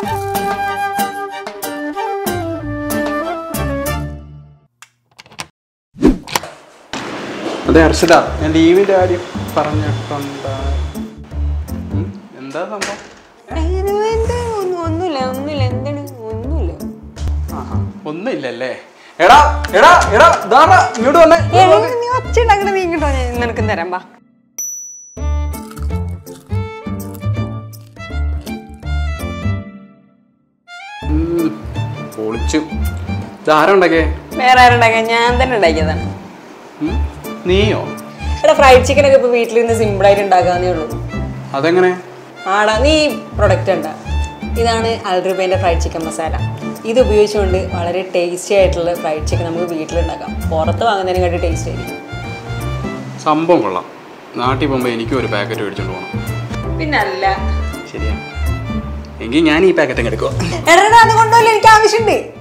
അതെ ഹർഷിത ഞാൻ ലീവിന്റെ കാര്യം പറഞ്ഞിട്ടുണ്ട് ഉം, എന്താ സംഭവം ഒന്നുമില്ല ഒന്നുമില്ല എന്താണ് ഒന്നുമില്ല ആഹാ, ഒന്നുമില്ലല്ലേ എടാ എടാ എടാ ദാടാ ഇങ്ങോട്ട് വന്നേ നീ ഒച്ച ഉണ്ടാക്കണ നീ ഇങ്ങോട്ടോ ഞാൻ നിനക്കും തരാം ബാ ഉം, പൊളിച്ചു ഇതാരാ ഉണ്ടാക്കിയേ വേറെ ആരുണ്ടാക്കാൻ ഞാൻ തന്നെ ഉണ്ടാക്കിയതാണ് ഉം, നീയോ എടാ ഫ്രൈഡ് ചിക്കൻ ഒക്കെ ഇപ്പൊ വീട്ടിലിരുന്ന് സിമ്പിൾ ആയിട്ട് ഉണ്ടാക്കാന്നേ ഉള്ളൂ അതെങ്ങനെ ആടാ നീ പ്രൊഡക്റ്റ് ഉണ്ടാ ഇതാണ് അൽറുബേൻ്റെ ഫ്രൈഡ് ചിക്കൻ മസാല ഇത് ഉപയോഗിച്ചുകൊണ്ട് വളരെ ടേസ്റ്റി ആയിട്ടുള്ള ഫ്രൈഡ് ചിക്കൻ നമുക്ക് വീട്ടിലുണ്ടാക്കാം പുറത്ത് വാങ്ങുന്നതിനെക്കാട്ടി ടേസ്റ്റ് ആയിരിക്കും സംഭവം കൊള്ളാം നാട്ടിൽ പോകുമ്പോൾ എനിക്കും ഒരു പാക്കറ്റ് മേടിച്ചോണ്ട് പോകണം പിന്നല്ല ശരിയാ എങ്കിൽ ഞാൻ ഈ പാക്കറ്റ് അങ്ങ് എടുക്കുക എടാ അത് കൊണ്ടുപോലും എനിക്ക് ആവശ്യമുണ്ട്